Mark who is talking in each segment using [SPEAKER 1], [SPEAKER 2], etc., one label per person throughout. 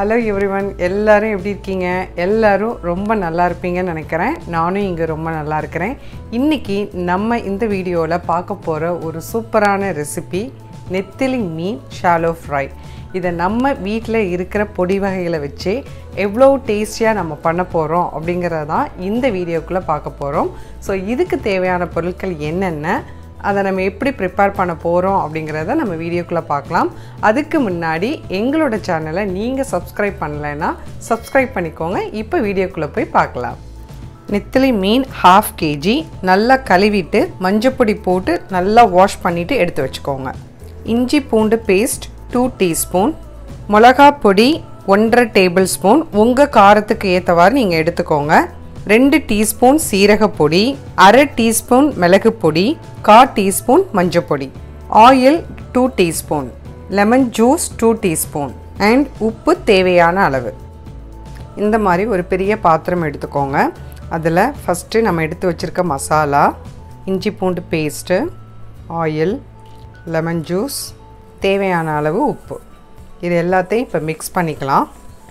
[SPEAKER 1] hello everyone எல்லாரும் எப்படி இருக்கீங்க எல்லாரும் ரொம்ப நல்லா இருப்பீங்கன்னு நினைக்கிறேன் நானும் இங்கே ரொம்ப நல்லா இருக்கிறேன் இன்றைக்கி நம்ம இந்த வீடியோவில் பார்க்க போகிற ஒரு சூப்பரான ரெசிபி நெத்திலி மீன் ஷாலோ ஃப்ரை இதை நம்ம வீட்டில் இருக்கிற பொடி வகைகளை வச்சு எவ்வளோ டேஸ்டியாக நம்ம பண்ண போகிறோம் அப்படிங்கிறத தான் இந்த வீடியோக்குள்ளே பார்க்க போகிறோம் ஸோ இதுக்கு தேவையான பொருட்கள் என்னென்ன அதை நம்ம எப்படி ப்ரிப்பேர் பண்ண போகிறோம் அப்படிங்கிறத நம்ம வீடியோக்குள்ளே பார்க்கலாம் அதுக்கு முன்னாடி எங்களோட சேனலை நீங்கள் சப்ஸ்கிரைப் பண்ணலைன்னா சப்ஸ்கிரைப் பண்ணிக்கோங்க இப்போ வீடியோக்குள்ளே போய் பார்க்கலாம் நெத்திலி மீன் ஹாஃப் கேஜி நல்லா கழுவிட்டு மஞ்சப்பொடி போட்டு நல்லா வாஷ் பண்ணிவிட்டு எடுத்து வச்சுக்கோங்க இஞ்சி பூண்டு பேஸ்ட் டூ டீஸ்பூன் மிளகா பொடி ஒன்றரை டேபிள் ஸ்பூன் உங்கள் காரத்துக்கு ஏற்றவாறு நீங்கள் எடுத்துக்கோங்க ரெண்டு டீஸ்பூன் சீரகப்பொடி அரை டீஸ்பூன் மிளகு பொடி கா டீஸ்பூன் மஞ்சப்பொடி oil two teaspoon lemon juice two teaspoon and உப்பு தேவையான அளவு இந்த மாதிரி ஒரு பெரிய பாத்திரம் எடுத்துக்கோங்க அதில் ஃபஸ்ட்டு நம்ம எடுத்து வச்சுருக்க மசாலா இஞ்சி பூண்டு பேஸ்ட்டு ஆயில் லெமன் ஜூஸ் தேவையான அளவு உப்பு இது எல்லாத்தையும் இப்போ மிக்ஸ் பண்ணிக்கலாம்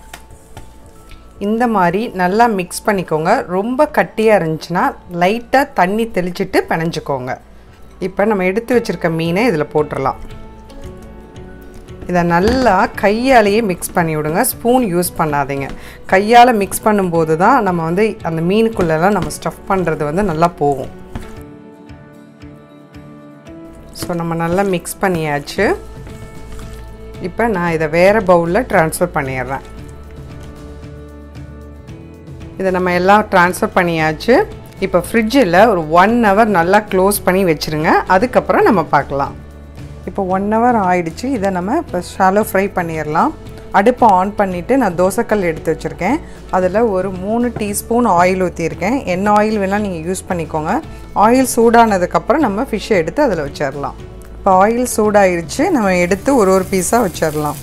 [SPEAKER 1] இந்த மாதிரி நல்லா மிக்ஸ் பண்ணிக்கோங்க ரொம்ப கட்டியாக இருந்துச்சுன்னா லைட்டாக தண்ணி தெளிச்சிட்டு பிணைஞ்சிக்கோங்க இப்போ நம்ம எடுத்து வச்சுருக்க மீனை இதில் போட்டுடலாம் இதை நல்லா கையாலேயே மிக்ஸ் பண்ணி விடுங்க ஸ்பூன் யூஸ் பண்ணாதீங்க கையால் மிக்ஸ் பண்ணும்போது தான் நம்ம வந்து அந்த மீனுக்குள்ளெல்லாம் நம்ம ஸ்டஃப் பண்ணுறது வந்து நல்லா போகும் ஸோ நம்ம நல்லா மிக்ஸ் பண்ணியாச்சு இப்போ நான் இதை வேறு பவுலில் ட்ரான்ஸ்ஃபர் பண்ணிடுறேன் இதை நம்ம எல்லாம் ட்ரான்ஸ்ஃபர் பண்ணியாச்சு இப்போ ஃப்ரிட்ஜில் ஒரு ஒன் ஹவர் நல்லா க்ளோஸ் பண்ணி வச்சுருங்க அதுக்கப்புறம் நம்ம பார்க்கலாம் இப்போ ஒன் ஹவர் ஆயிடுச்சு இதை நம்ம இப்போ ஷாலோ ஃப்ரை பண்ணிடலாம் அடுப்பை ஆன் பண்ணிவிட்டு நான் தோசைக்கல் எடுத்து வச்சுருக்கேன் அதில் ஒரு மூணு டீஸ்பூன் ஆயில் ஊற்றியிருக்கேன் என்ன ஆயில் வேணால் நீங்கள் யூஸ் பண்ணிக்கோங்க ஆயில் சூடானதுக்கப்புறம் நம்ம ஃபிஷ்ஷை எடுத்து அதில் வச்சிடலாம் இப்போ ஆயில் சூடாயிருச்சு நம்ம எடுத்து ஒரு ஒரு பீஸாக வச்சிடலாம்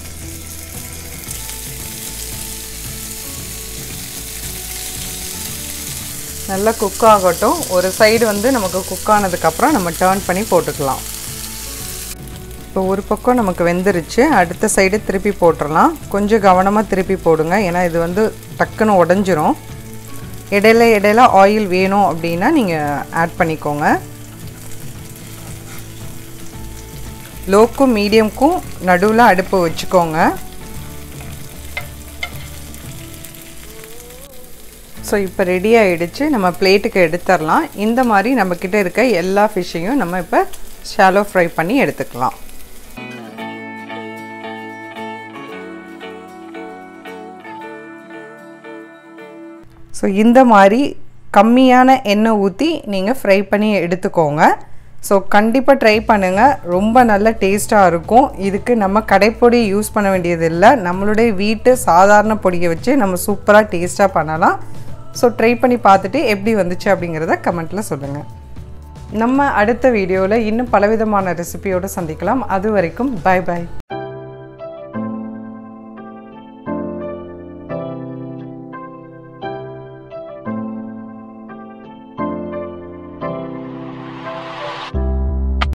[SPEAKER 1] நல்லா குக் ஆகட்டும் ஒரு சைடு வந்து நமக்கு குக் ஆனதுக்கப்புறம் நம்ம டேர்ன் பண்ணி போட்டுக்கலாம் இப்போ ஒரு பக்கம் நமக்கு வெந்துருச்சு அடுத்த சைடு திருப்பி போட்டுடலாம் கொஞ்சம் கவனமாக திருப்பி போடுங்க ஏன்னா இது வந்து டக்குன்னு உடஞ்சிரும் இடையில இடையில ஆயில் வேணும் அப்படின்னா நீங்கள் ஆட் பண்ணிக்கோங்க லோக்கும் மீடியம்க்கும் நடுவில் அடுப்பு வச்சுக்கோங்க ஸோ இப்போ ரெடி ஆகிடுச்சு நம்ம பிளேட்டுக்கு எடுத்துடலாம் இந்த மாதிரி நம்மக்கிட்ட இருக்க எல்லா ஃபிஷ்ஷையும் நம்ம இப்போ ஷாலோ ஃப்ரை பண்ணி எடுத்துக்கலாம் ஸோ இந்த மாதிரி கம்மியான எண்ணெய் ஊற்றி நீங்கள் ஃப்ரை பண்ணி எடுத்துக்கோங்க ஸோ கண்டிப்பாக ட்ரை பண்ணுங்கள் ரொம்ப நல்ல டேஸ்ட்டாக இருக்கும் இதுக்கு நம்ம கடைப்பொடி யூஸ் பண்ண வேண்டியது இல்லை நம்மளுடைய வீட்டு சாதாரண பொடியை வச்சு நம்ம சூப்பராக டேஸ்ட்டாக பண்ணலாம் ஸோ ட்ரை பண்ணி பார்த்துட்டு எப்படி வந்துச்சு அப்படிங்கிறத கமெண்ட்டில் சொல்லுங்கள் நம்ம அடுத்த வீடியோவில் இன்னும் பலவிதமான ரெசிபியோடு சந்திக்கலாம் அது வரைக்கும் பை பாய்